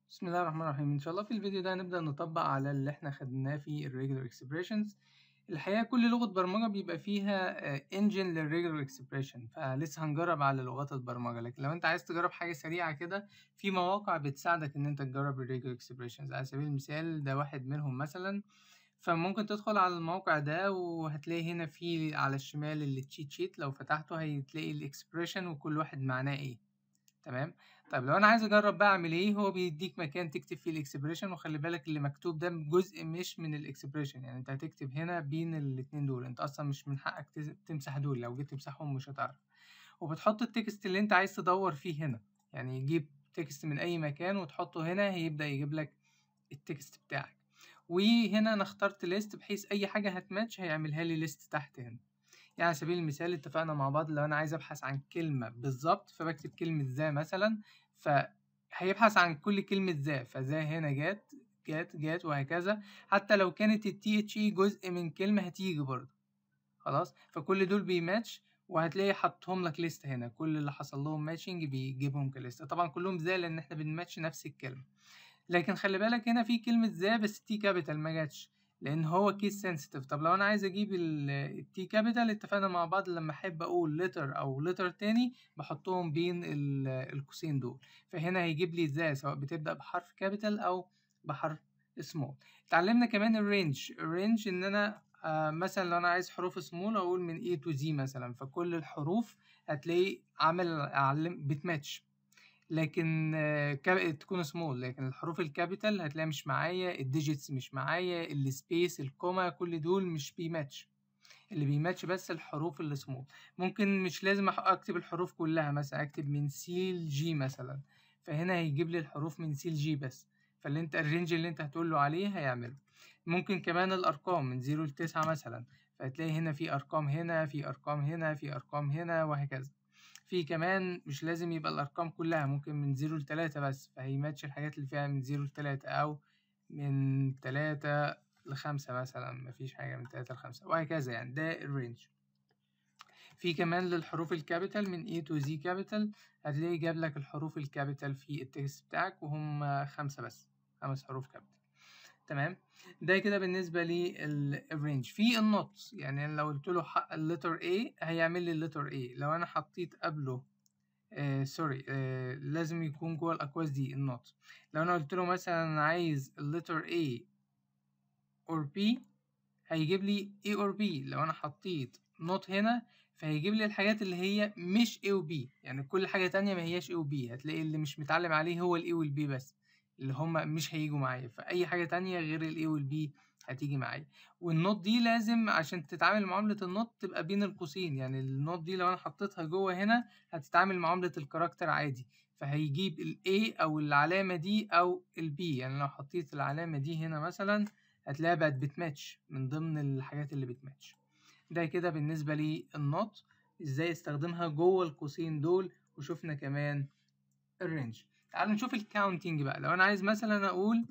بسم الله الرحمن الرحيم ان شاء الله في الفيديو ده هنبدأ نطبق على اللي احنا خدناه في الريجولار اكسبريشنز الحقيقة كل لغة برمجة بيبقى فيها انجن للريجولار اكسبريشن فلسه هنجرب على لغات البرمجة لكن لو انت عايز تجرب حاجة سريعة كده في مواقع بتساعدك ان انت تجرب الريجولار اكسبريشنز على سبيل المثال ده واحد منهم مثلا فممكن تدخل على الموقع ده وهتلاقي هنا في على الشمال التشيت شيت لو فتحته هتلاقي الاكسبريشن وكل واحد معناه ايه تمام طيب لو انا عايز اجرب بقى اعمل ايه هو بيديك مكان تكتب فيه الاكسبريشن وخلي بالك اللي مكتوب ده جزء مش من الاكسبريشن يعني انت هتكتب هنا بين الاتنين دول انت اصلا مش من حقك تمسح دول لو جيت تمسحهم مش هتعرف وبتحط التكست اللي انت عايز تدور فيه هنا يعني يجيب تكست من اي مكان وتحطه هنا هيبدأ يجيب لك التكست بتاعك وهنا انا اخترت ليست بحيث اي حاجة هتماتش هيعملها لي ليست تحت هنا يعني على سبيل المثال اتفقنا مع بعض لو انا عايز ابحث عن كلمة بالظبط فبكتب كلمة ذا مثلا فهيبحث عن كل كلمة ذا فذا هنا جات جات جات وهكذا حتى لو كانت التي اتش اي جزء من كلمة هتيجي برضه خلاص فكل دول بيماتش وهتلاقي حطهم لك ليست هنا كل اللي حصل لهم ماتشنج بيجيبهم كليست طبعا كلهم ذا لان احنا بنماتش نفس الكلمة لكن خلي بالك هنا في كلمة ذا بس تي كابيتال ما جاتش لان هو كيس سنسيتيف طب لو انا عايز اجيب التي كابيتال اتفقنا مع بعض لما احب اقول لتر او لتر تاني بحطهم بين القوسين دول فهنا هيجيب لي ذا سواء بتبدا بحرف كابيتال او بحرف سمول اتعلمنا كمان الرينج الرينج ان انا آه مثلا لو انا عايز حروف سمول اقول من A to Z مثلا فكل الحروف هتلاقي عامل اعلم بتماتش لكن تكون سمول لكن الحروف الكابيتال هتلاقي مش معايا الديجيتس مش معايا السبيس الكوما كل دول مش بيماتش اللي بيماتش بس الحروف اللي سمول ممكن مش لازم اكتب الحروف كلها مثلا اكتب من سي لجي مثلا فهنا هيجيب لي الحروف من سي لجي بس فاللي انت الرينج اللي انت هتقول له عليه هيعمله ممكن كمان الارقام من زيرو لتسعة مثلا فهتلاقي هنا في ارقام هنا في ارقام هنا في ارقام هنا وهكذا في كمان مش لازم يبقى الأرقام كلها ممكن من زيرو لتلاتة بس فهيماتش الحاجات اللي فيها من زيرو لتلاتة أو من تلاتة لخمسة مثلا مفيش حاجة من تلاتة لخمسة وهكذا يعني ده الرينج في كمان للحروف الكابيتال من A to Z كابيتال هتلاقي جاب لك الحروف الكابيتال في التكست بتاعك وهم خمسة بس خمس حروف كابيتال تمام ده كده بالنسبة للرينج في النوت يعني لو قلت له اللتر A هيعمل لي اللتر A لو أنا حطيت قبله آه سوري آه لازم يكون جوه الأقواس دي النوت لو أنا قلت له مثلا أنا عايز اللتر A or B هيجيب لي A or B لو أنا حطيت نوت هنا فهيجيب لي الحاجات اللي هي مش A و B يعني كل حاجة تانية ما هياش A و B هتلاقي اللي مش متعلم عليه هو ال A وال B بس اللي هما مش هيجوا معايا فأي حاجة تانية غير ال A وال B هتيجي معايا والنوت دي لازم عشان تتعامل معاملة النوت تبقى بين القوسين يعني النوت دي لو أنا حطيتها جوه هنا هتتعامل معاملة الكاركتر عادي فهيجيب ال A أو العلامة دي أو ال B يعني لو حطيت العلامة دي هنا مثلا هتلاقيها بقت بتماتش من ضمن الحاجات اللي بتماتش ده كده بالنسبة للنوت ازاي استخدمها جوه القوسين دول وشفنا كمان الرينج تعالوا نشوف الكاونتنج بقى لو انا عايز مثلا اقول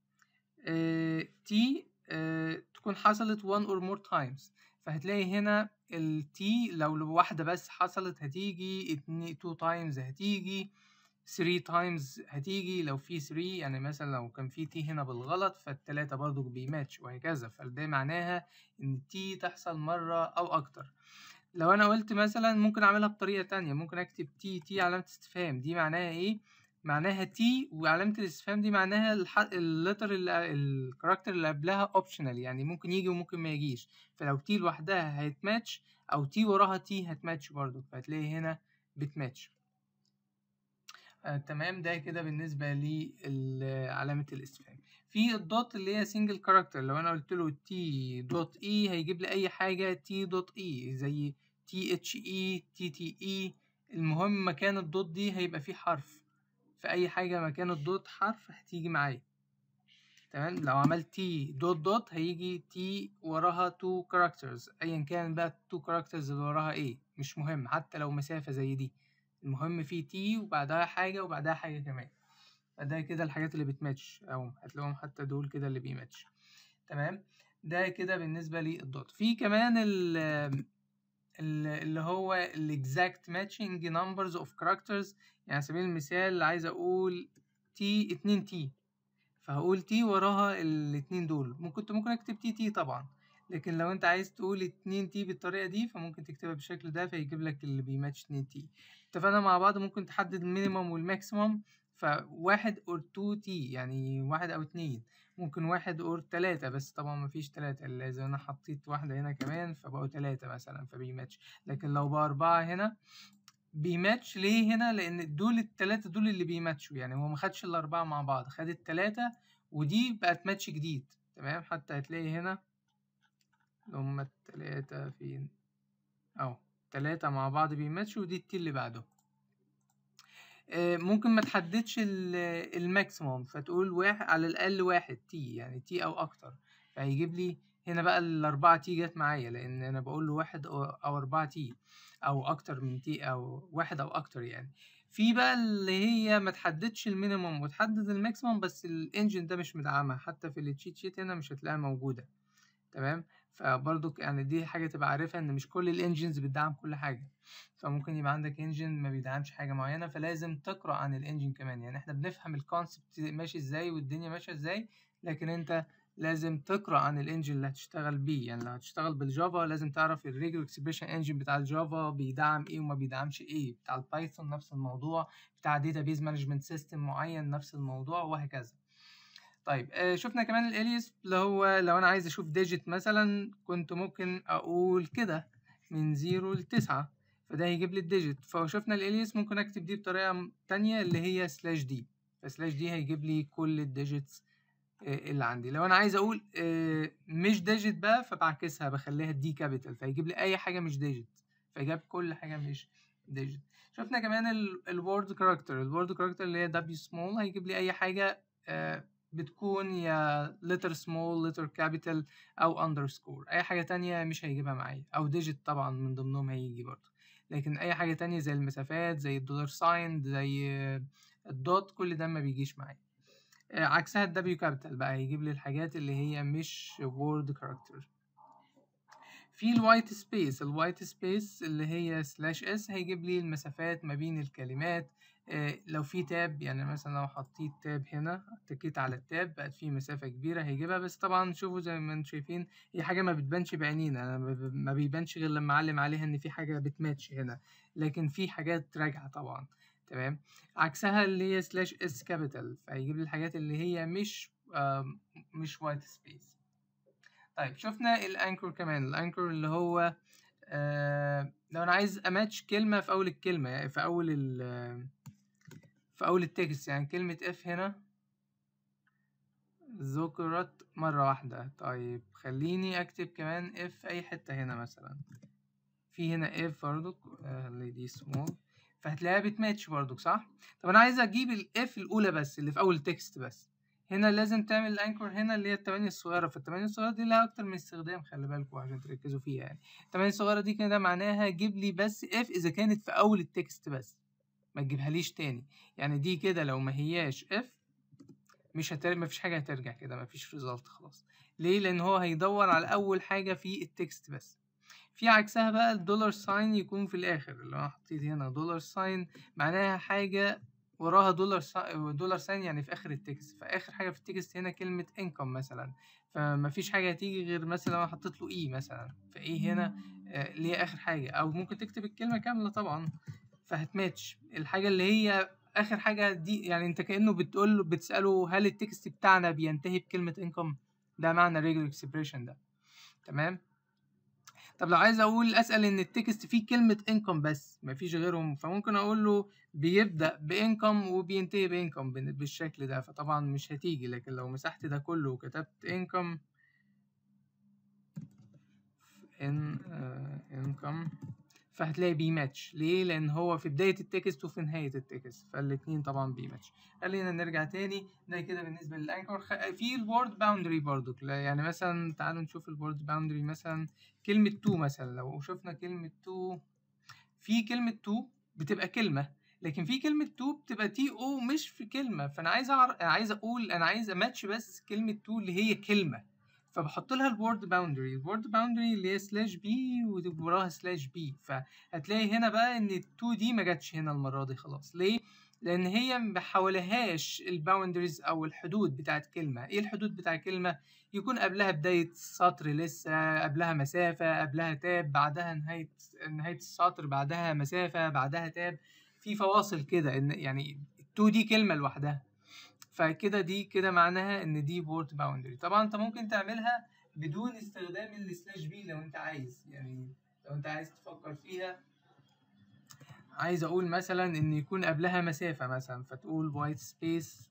تي اه تكون حصلت one or more times فهتلاقي هنا التي لو واحدة بس حصلت هتيجي اتنين two times هتيجي 3 times هتيجي لو في 3 يعني مثلا لو كان في تي هنا بالغلط فالتلاتة برضو بيماتش وهكذا فده معناها ان تي تحصل مرة او اكتر لو انا قلت مثلا ممكن اعملها بطريقة تانية ممكن اكتب تي تي علامة استفهام دي معناها ايه معناها تي وعلامة الاستفهام دي معناها اللتر الكاركتر اللي قبلها اوبشنال يعني ممكن يجي وممكن ما يجيش فلو تي لوحدها هيتماتش او تي وراها تي هتماتش برضو فهتلاقي هنا بتماتش آه تمام ده كده بالنسبة لعلامة الاستفهام في الدوت اللي هي سنجل كاركتر لو انا قلت له تي دوت اي هيجيب لي اي حاجة تي دوت اي زي تي اتش اي تي تي اي المهم مكان الدوت دي هيبقى فيه حرف في اي حاجة مكان الدوت حرف هتيجي معايا تمام لو عملت تي دوت دوت هيجي تي وراها تو كاركترز ايا كان بقى التو كاركترز اللي وراها ايه مش مهم حتى لو مسافة زي دي المهم في تي وبعدها حاجة وبعدها حاجة كمان فده كده الحاجات اللي بتماتش او هتلاقيهم حتى دول كده اللي بيماتش تمام ده كده بالنسبة للدوت في كمان ال اللي هو ال exact matching numbers of characters يعني على سبيل المثال عايز اقول تي اتنين تي فهقول تي وراها الاتنين دول ممكن كنت ممكن اكتب تي تي طبعا لكن لو انت عايز تقول اتنين تي بالطريقة دي فممكن تكتبها بالشكل ده فيجيب لك اللي بيماتش اتنين تي اتفقنا مع بعض ممكن تحدد المينيمم والماكسيمم فواحد اور تو تي يعني واحد او اتنين ممكن واحد اور تلاتة بس طبعا مفيش تلاتة لازم انا حطيت واحدة هنا كمان فبقوا تلاتة مثلا فبيماتش لكن لو بقى أربعة هنا بيماتش ليه هنا لأن دول التلاتة دول اللي بيماتشوا يعني هو مخدش الأربعة مع بعض خد التلاتة ودي بقت ماتش جديد تمام حتى هتلاقي هنا اللي هما التلاتة فين أهو تلاتة مع بعض بيماتشوا ودي التي اللي بعده آه، ممكن ما تحددش ال- الماكسيموم فتقول واحد على الأقل واحد تي يعني تي أو أكتر فهيجيب لي هنا بقى الأربعة تي جت معايا لأن أنا بقول له واحد أو أو أربعة تي أو أكتر من تي أو واحد أو أكتر يعني في بقى اللي هي ما تحددش المينيموم وتحدد الماكسيموم بس الانجن ده مش مدعمها حتى في التشيت شيت هنا مش هتلاقيها موجودة تمام فبرضو يعني دي حاجة تبقى عارفها ان مش كل الانجنز بتدعم كل حاجة فممكن يبقى عندك انجن ما بيدعمش حاجة معينة فلازم تقرأ عن الانجن كمان يعني احنا بنفهم الكونسبت ماشي ازاي والدنيا ماشية ازاي لكن انت لازم تقرأ عن الانجن اللي هتشتغل بيه يعني لو هتشتغل بالجافا لازم تعرف الريجولار اكسبريشن انجن بتاع الجافا بيدعم ايه وما بيدعمش ايه بتاع البايثون نفس الموضوع بتاع داتابيز مانجمنت سيستم معين نفس الموضوع وهكذا طيب آه، شفنا كمان الاليس اللي هو لو انا عايز اشوف ديجيت مثلا كنت ممكن اقول كده من زيرو لتسعة فده هيجيب لي الديجيت فشفنا الاليس ممكن اكتب دي بطريقة م- تانية اللي هي سلاش دي فسلاش دي هيجيب لي كل الديجيتس اللي عندي لو انا عايز اقول آه، مش ديجيت بقى فبعكسها بخليها دي كابيتال فيجيب لي اي حاجة مش ديجيت فجاب كل حاجة مش ديجيت شفنا كمان الورد كاركتر الورد كاركتر اللي هي دبليو سمول هيجيب لي اي حاجة آه، بتكون يا letter small letter capital أو underscore أي حاجة تانية مش هيجيبها معايا أو digit طبعا من ضمنهم هيجي برضه لكن أي حاجة تانية زي المسافات زي الدولار ساين زي الدوت كل ده ما بيجيش معايا آه، عكسها ال W capital بقى هيجيب لي الحاجات اللي هي مش word character في الوايت سبيس الوايت سبيس اللي هي سلاش اس هيجيب لي المسافات ما بين الكلمات آه، لو في تاب يعني مثلا لو حطيت تاب هنا اتكيت على التاب بقت في مسافة كبيرة هيجيبها بس طبعا شوفوا زي ما انتم شايفين هي حاجة ما بتبانش بعينينا أنا ما ب- ما بيبانش غير لما اعلم عليها ان في حاجة بتماتش هنا لكن في حاجات راجعة طبعا تمام عكسها اللي هي سلاش اس كابيتال فهيجيب لي الحاجات اللي هي مش آم، مش وايت سبيس طيب شفنا الانكر كمان الانكر اللي هو آه لو انا عايز اماتش كلمة في اول الكلمة يعني في اول ال في اول التكست يعني كلمة اف هنا ذكرت مرة واحدة طيب خليني اكتب كمان اف في اي حتة هنا مثلا في هنا اف برضو اللي دي سمول فهتلاقيها بتماتش برضو صح طب انا عايز اجيب الاف الاولى بس اللي في اول التكست بس هنا لازم تعمل الانكر هنا اللي هي التمانية الصغيرة فالتمانية الصغيرة دي لها أكتر من استخدام خلي بالكوا عشان تركزوا فيها يعني التمانية الصغيرة دي كده معناها جيب لي بس اف إذا كانت في أول التكست بس ما تجيبهاليش تاني يعني دي كده لو ما هياش اف مش هتر... مفيش حاجة هترجع كده مفيش ريزلت خلاص ليه لأن هو هيدور على أول حاجة في التكست بس في عكسها بقى الدولار ساين يكون في الآخر اللي أنا حطيت هنا دولار ساين معناها حاجة وراها دولار سا... دولار ساين يعني في آخر التكست فآخر حاجة في التكست هنا كلمة انكم مثلا فمفيش حاجة هتيجي غير مثلا لو أنا حطيت له إي مثلا فإيه هنا آه، اللي هي آخر حاجة أو ممكن تكتب الكلمة كاملة طبعا فهتماتش الحاجة اللي هي آخر حاجة دي يعني أنت كأنه بتقول له بتسأله هل التكست بتاعنا بينتهي بكلمة انكم ده معنى regular expression ده تمام طب لو عايز اقول اسال ان التكست فيه كلمه انكم بس مفيش غيرهم فممكن اقول له بيبدا بانكم وبينتهي بانكم بالشكل ده فطبعا مش هتيجي لكن لو مسحت ده كله وكتبت انكم ان انكم فهتلاقي بيماتش ليه لان هو في بدايه التكست وفي نهايه التكست فالاتنين طبعا بيماتش خلينا نرجع تاني ده كده بالنسبه للانكر خ... في الورد باوندري برضو يعني مثلا تعالوا نشوف الورد باوندري مثلا كلمه تو مثلا لو شفنا كلمه تو في كلمه تو بتبقى كلمه لكن في كلمه تو بتبقى تي او مش في كلمه فانا عايز أعرف... أنا عايز اقول انا عايز اماتش بس كلمه تو اللي هي كلمه فبحط لها الورد باوندري الورد باوندري اللي هي سلاش بي ووراها سلاش بي فهتلاقي هنا بقى ان التو دي ما جاتش هنا المره دي خلاص ليه لان هي محولهاش الباوندريز او الحدود بتاعت كلمه ايه الحدود بتاع كلمه يكون قبلها بدايه سطر لسه قبلها مسافه قبلها تاب بعدها نهايه نهايه السطر بعدها مسافه بعدها تاب في فواصل كده ان يعني التو دي كلمه لوحدها فكده دي كده معناها ان دي بورد باوندري طبعا انت ممكن تعملها بدون استخدام السلاش بي لو انت عايز يعني لو انت عايز تفكر فيها عايز اقول مثلا ان يكون قبلها مسافة مثلا فتقول وايت سبيس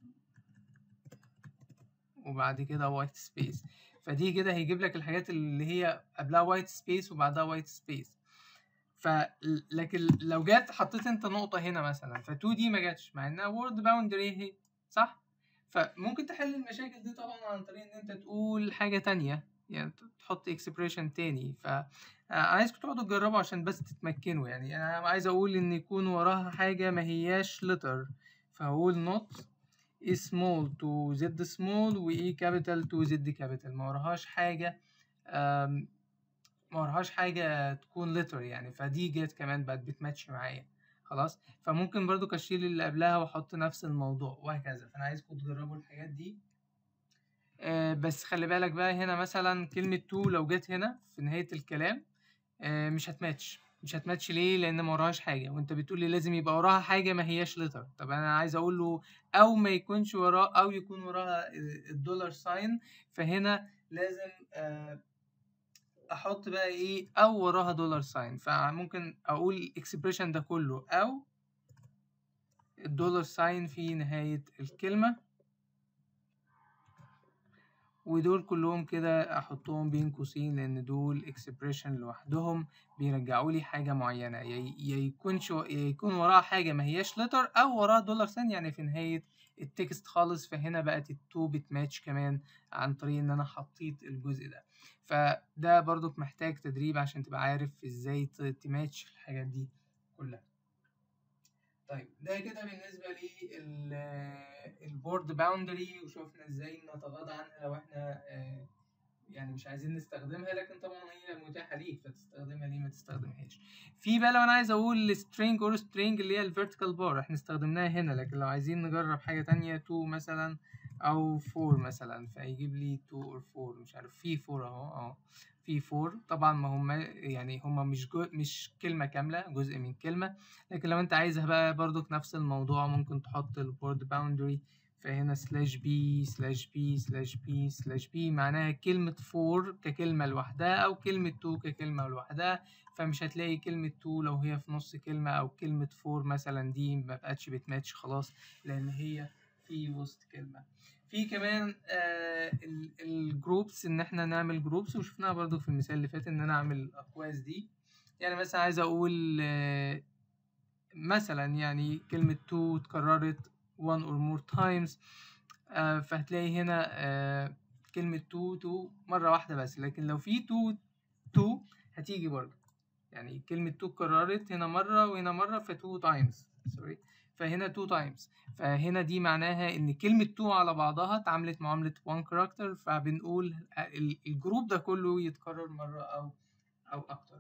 وبعد كده وايت سبيس فدي كده هيجيب لك الحاجات اللي هي قبلها وايت سبيس وبعدها وايت سبيس ف لكن لو جات حطيت انت نقطة هنا مثلا ف2 دي ما جاتش مع انها وورد باوندري اهي صح فممكن تحل المشاكل دي طبعا عن طريق ان انت تقول حاجة تانية يعني تحط اكسبريشن تاني ف عايزكم تقعدوا تجربوا عشان بس تتمكنوا يعني انا عايز اقول ان يكون وراها حاجة ما هياش لتر فهقول not small to z small و e capital to z capital ما وراهاش حاجة ما وراهاش حاجة تكون لتر يعني فدي جت كمان بقت بتماتش معايا خلاص فممكن برضو اشيل اللي قبلها واحط نفس الموضوع وهكذا فانا عايزكم تجربوا الحاجات دي آه بس خلي بالك بقى هنا مثلا كلمة تو لو جت هنا في نهاية الكلام آه مش هتماتش مش هتماتش ليه لان ما وراهاش حاجه وانت بتقول لي لازم يبقى وراها حاجه ما هياش لتر طب انا عايز اقول له او ما يكونش وراه او يكون وراها الدولار ساين فهنا لازم آه احط بقى ايه او وراها دولار ساين فممكن اقول الاكسبريشن ده كله او الدولار ساين في نهايه الكلمه ودول كلهم كده احطهم بين قوسين لان دول اكسبريشن لوحدهم بيرجعوا لي حاجه معينه يا يكون شو يا يكون وراها حاجه ما هياش لتر او وراها دولار سن يعني في نهايه التكست خالص فهنا بقت التو بتماتش كمان عن طريق ان انا حطيت الجزء ده فده برضك محتاج تدريب عشان تبقى عارف ازاي تماتش الحاجات دي كلها طيب ده كده بالنسبة للبورد باوندري وشوفنا ازاي نتغاضى عنها لو احنا آه يعني مش عايزين نستخدمها لكن طبعا هي متاحة ليك فتستخدمها ليه ما تستخدمهاش في بقى لو انا عايز اقول string or string اللي هي الفيرتيكال بار احنا استخدمناها هنا لكن لو عايزين نجرب حاجة تانية 2 مثلا او 4 مثلا فيجيب لي 2 or 4 مش عارف في 4 اهو اه في 4 طبعا ما هم يعني هم مش جو مش كلمة كاملة جزء من كلمة لكن لو انت عايزها بقى برضك نفس الموضوع ممكن تحط البورد باوندري فهنا سلاش بي سلاش بي سلاش بي سلاش بي معناها كلمة فور ككلمة لوحدها أو كلمة تو ككلمة لوحدها فمش هتلاقي كلمة تو لو هي في نص كلمة أو كلمة فور مثلا دي مبقتش بتماتش خلاص لأن هي في وسط كلمة في كمان آه الجروبس ان احنا نعمل جروبس وشفناها برضو في المثال اللي فات ان انا اعمل الاقواس دي يعني مثلا عايز اقول آه مثلا يعني كلمة تو اتكررت one or more times آه فهتلاقي هنا آه كلمة تو تو مرة واحدة بس لكن لو في تو تو هتيجي برضه يعني كلمة تو اتكررت هنا مرة وهنا مرة فتو تايمز سوري فهنا تو تايمز فهنا دي معناها ان كلمة تو على بعضها اتعاملت معاملة one character فبنقول الجروب ده كله يتكرر مرة او او اكتر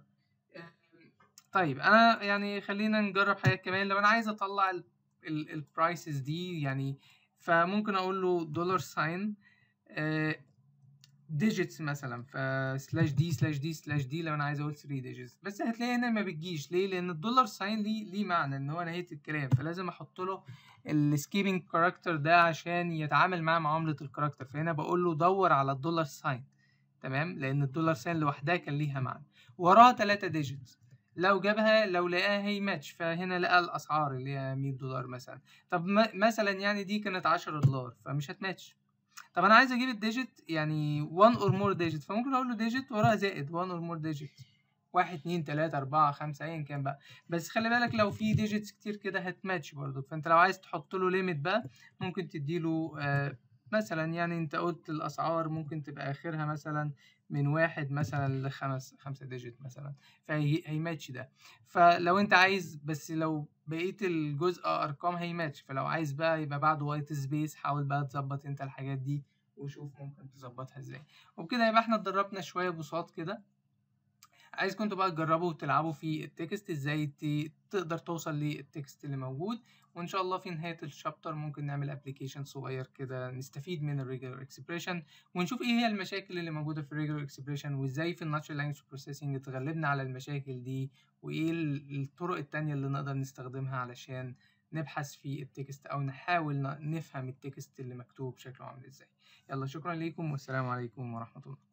طيب انا يعني خلينا نجرب حاجات كمان لو انا عايز اطلع البرايسز دي يعني فممكن اقول له دولار ساين ديجيتس مثلا فسلاش دي سلاش دي سلاش دي لو انا عايز اقول 3 ديجيتس بس هتلاقي هنا ما بتجيش ليه لان الدولار ساين ليه ليه معنى ان هو نهايه الكلام فلازم احط له السكيبنج كاركتر ده عشان يتعامل مع معامله الكاركتر فهنا بقول له دور على الدولار ساين تمام لان الدولار ساين لوحدها كان ليها معنى وراها 3 ديجيتس لو جابها لو لقاها هي ماتش فهنا لقى الاسعار اللي هي 100 دولار مثلا طب مثلا يعني دي كانت 10 دولار فمش هتماتش طب انا عايز اجيب الديجيت يعني 1 اور مور ديجيت فممكن اقول له ديجيت وراها زائد 1 اور مور ديجيت واحد اتنين تلاتة أربعة خمسة أيا كان بقى بس خلي بالك لو في ديجيتس كتير كده هتماتش برضو فأنت لو عايز تحط له ليميت بقى ممكن تديله آه مثلا يعني أنت قلت الأسعار ممكن تبقى آخرها مثلا من واحد مثلا لخمس خمسة ديجيت مثلا فهيماتش ده فلو أنت عايز بس لو بقية الجزء أرقام هيماتش فلو عايز بقى يبقى بعده وايت سبيس حاول بقى تظبط أنت الحاجات دي وشوف ممكن تظبطها ازاي وبكده يبقى احنا اتدربنا شوية بساط كده عايزكم انتوا بقى تجربوا تلعبوا في التكست ازاي ت- تقدر توصل للتكست اللي موجود وان شاء الله في نهاية الشابتر ممكن نعمل ابلكيشن صغير كده نستفيد من الريجولار اكسبريشن ونشوف ايه هي المشاكل اللي موجودة في الريجولار اكسبريشن وازاي في الناتشرال لانجوج بروسيسنج تغلبنا على المشاكل دي وايه ال- الطرق التانية اللي نقدر نستخدمها علشان نبحث في التكست او نحاول ن- نفهم التكست اللي مكتوب شكله عامل ازاي يلا شكرا ليكم والسلام عليكم ورحمة الله